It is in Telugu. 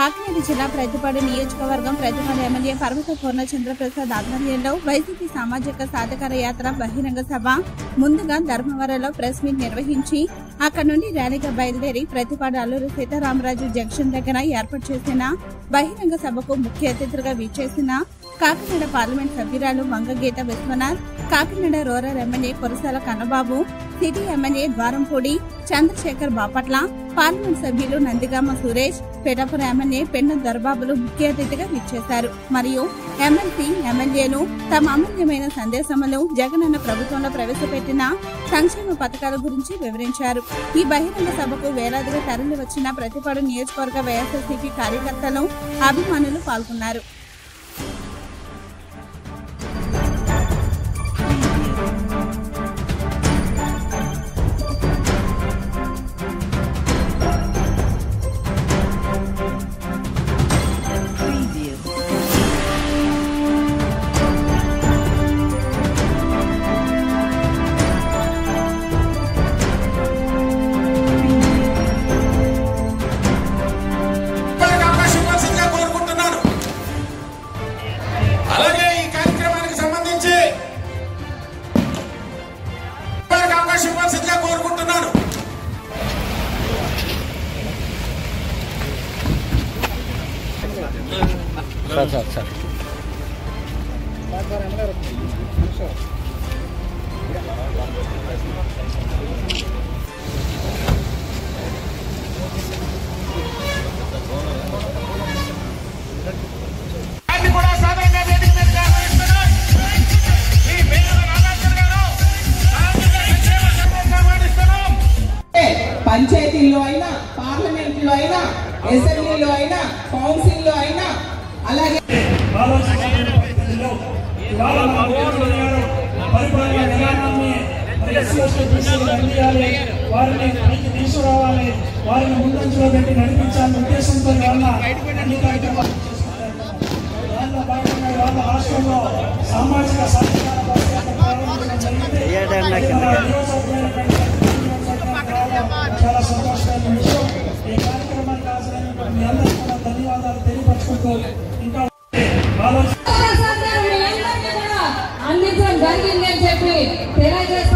కాకినాడ జిల్లా ప్రతిపాడు నియోజకవర్గం ప్రతిపాడు ఎమ్మెల్యే పర్వత పూర్ణ చంద్రప్రసాద్ ఆధ్వర్యంలో వైసీపీ సామాజిక సాధకార యాత్ర బహిరంగ సభ ముందుగా ధర్మవరంలో ప్రెస్ మీట్ నిర్వహించి అక్కడ నుండి ర్యాలీగా బయలుదేరి ప్రతిపాడు అల్లూరు సీతారామరాజు జంక్షన్ దగ్గర ఏర్పాటు చేసిన బహిరంగ సభకు ముఖ్య అతిథులుగా విచ్చేసిన కాకినాడ పార్లమెంట్ సభ్యురాలు Vangageetha Viswanath Kakinada rural MLA Kurasala Kannababu city MLA Dwarampudi Chandrasekhar Bapatla parliament సభ్యులు నందిగామ సురేష్ పిఠాపురం ఎమ్మెల్యే పెన్న దొరబాబులు ముఖ్య అతిథిగా విచ్చేశారు మరియు ఎమ్మెల్సీ ఎమ్మెల్యేలు తమ అమూల్యమైన సందేశములు జగనన్న ప్రభుత్వంలో ప్రవేశపెట్టిన సంక్షేమ పథకాల గురించి వివరించారు ఈ బహిరంగ సభకు వేలాదిగా తరలి వచ్చిన ప్రతిపాడు నియోజకవర్గ వైఎస్ఆర్సీపీ కార్యకర్తలు అభిమానులు పాల్గొన్నారు వాళ్ళకి అవకాశం ఇవ్వాల్సిందిగా కోరుకుంటున్నాను అలాగే ఈ కార్యక్రమానికి సంబంధించి వాళ్ళకి అవకాశం ఇవ్వాల్సిందిగా కోరుకుంటున్నాను సార్ సార్ సార్ దాన్ని కూడా సాధారణంగా వేదిక మీదకి ఆహ్వానిస్తున్నాను. ఈ మేఘన నాగార్జున గారు సాంఘిక సంక్షేమ సంఘంగా ఆహ్వానిస్తున్నాం. పంచాయతీల్లో అయినా పార్లమెంట్ లో అయినా అసెంబ్లీలో అయినా కౌన్సిల్ లో అయినా అలాగే ఆలోచించిన పరిస్థితుల్లో ఇవాళ మా ముఖ్యమంత్రి గారు పరిపాలన విధానాన్ని మరి ఎస్సీ ఎస్టీ బీసీలకు అందియాలి వారిని పైకి తీసుకురావాలి వారిని ముందంజలో పెట్టి నడిపించాలనే ఉద్దేశంతో ఇవాళ అన్ని కార్యక్రమాలు చేసుకుంటున్నాం. దానిలో భాగంగా ఇవాళ రాష్ట్రంలో సామాజిక సాధికార పరిస్థితులను ప్రారంభించడం జరిగింది. అది మన నియోజకవర్గమైన కంటే రావడం చాలా సంతోషకరమైన విషయం ఈ కార్యక్రమానికి హాజరైనటువంటి మీ అందరికీ కూడా ధన్యవాదాలు తెలియపరచుకుంటూ ఇంకా ఆలోచన ప్రసాద్ గారు మీ అందరికీ కూడా అందించడం జరిగిందని చెప్పి తెలియజేస్తా